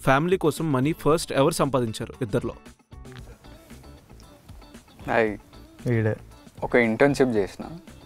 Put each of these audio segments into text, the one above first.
Family కోసం money first ఎవరు సంపాదించారు ఇద్దరిలో అయి వీడే ఒక ఇంటర్న్షిప్ చేసిన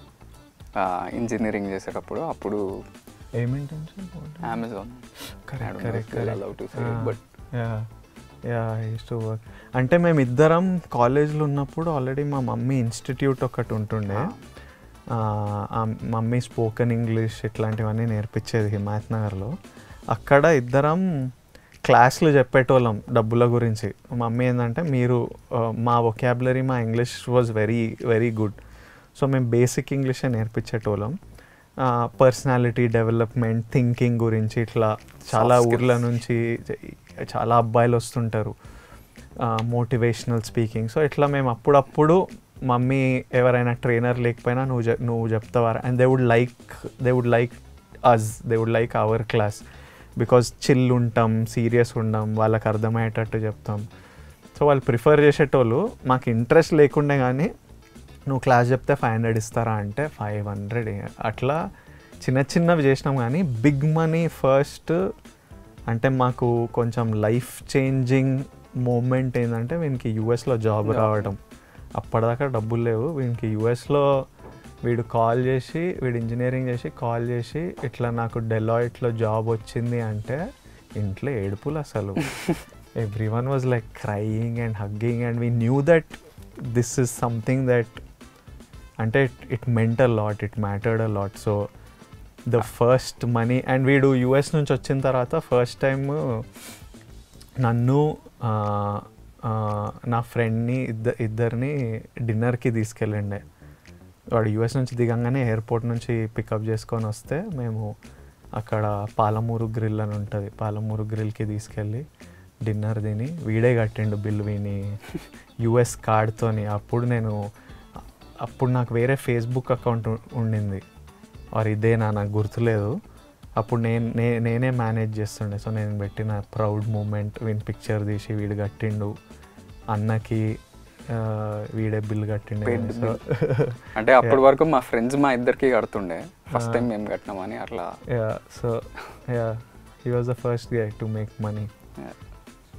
ఇంజనీరింగ్ చేసేటప్పుడు అప్పుడు ఏమింటెన్షన్ Amazon correct correct but yeah yeah to work అంటే మేము ఇద్దరం కాలేజ్లో ఉన్నప్పుడు ఆల్రెడీ మా మమ్మీ ఇన్స్టిట్యూట్ ఒకటి ఉంటుండే ఆ, ఆ మమ్మీ స్పోకెన్ ఇంగ్లీష్ ఇట్లాంటివన్నీ నేర్పించేది హిమాయత్ నగర్లో అక్కడ ఇద్దరం క్లాసులు చెప్పేటోళ్ళం డబ్బుల గురించి మమ్మీ ఏంటంటే మీరు ఆ, మా ఒకాబులరీ మా English was very very good so మేము బేసిక్ ఇంగ్లీషే నేర్పించేటోళ్ళం పర్సనాలిటీ డెవలప్మెంట్ థింకింగ్ గురించి ఇట్లా చాలా skills. ఊర్ల నుంచి చాలా అబ్బాయిలు వస్తుంటారు మోటివేషనల్ స్పీకింగ్ సో ఇట్లా మేము అప్పుడప్పుడు మమ్మీ ఎవరైనా ట్రైనర్ లేకపోయినా నువ్వు చె- నువ్వు చెప్తావా and they would like they would like us they would like our class because chill ఉంటాం సీరియస్ ఉండం వాళ్ళకి అర్థమయ్యేటట్టు చెప్తాం సో వాళ్ళు ప్రిఫర్ చేసేటోళ్ళు మాకు ఇంట్రెస్ట్ లేకుండే కానీ నువ్వు క్లాస్ చెప్తే ఫైవ్ హండ్రెడ్ ఇస్తారా అంటే ఫైవ్ హండ్రెడ్ అట్లా చిన్న చిన్నవి చేసినాం కానీ బిగ్ మనీ ఫస్ట్ అంటే మాకు కొంచెం లైఫ్ చేంజింగ్ మూమెంట్ ఏంటంటే వీనికి యూఎస్లో జాబ్ Yeah. రావడం అప్పటిదాకా డబ్బులు లేవు వీనికి యూఎస్లో వీడు కాల్ చేసి వీడు ఇంజనీరింగ్ చేసి కాల్ చేసి ఇట్లా నాకు డెలాయిట్లో జాబ్ వచ్చింది అంటే ఇంట్లో ఏడుపులు అసలు everyone was like crying and hugging and we knew that this is something that అంటే it meant a lot it mattered a lot so the first money and వీడు యూఎస్ నుంచి వచ్చిన తర్వాత ఫస్ట్ టైం నన్ను ఆ, ఆ, నా ఫ్రెండ్ని ఇద్దరు ఇద్దరిని డిన్నర్కి తీసుకెళ్ళండే వాడు యూఎస్ నుంచి దిగంగానే ఎయిర్పోర్ట్ నుంచి పికప్ చేసుకొని వస్తే మేము అక్కడ పాలమూరు గ్రిల్ అని ఉంటుంది పాలమూరు గ్రిల్కి తీసుకెళ్ళి డిన్నర్ తిని వీడే కట్టిండు బిల్ విని యుఎస్ కార్డ్తోని అప్పుడు నేను అప్పుడు నాకు వేరే ఫేస్బుక్ అకౌంట్ ఉ- ఉండింది వారు ఇదేనా నాకు గుర్తులేదు అప్పుడు నేను నే నేనే మేనేజ్ చేస్తుండే సో నేను పెట్టిన ప్రౌడ్ మూమెంట్ వీని పిక్చర్ తీసి వీడు కట్టిండు అన్నకి ఆ, వీడే బిల్ కట్టిండు Paid సో అంటే అప్పటి వరకు మా ఫ్రెండ్స్ మా ఇద్దరికి కడుతుండే ఫస్ట్ టైం మేము కట్టినామని అట్లా yeah so yeah he was the first guy to make money yeah.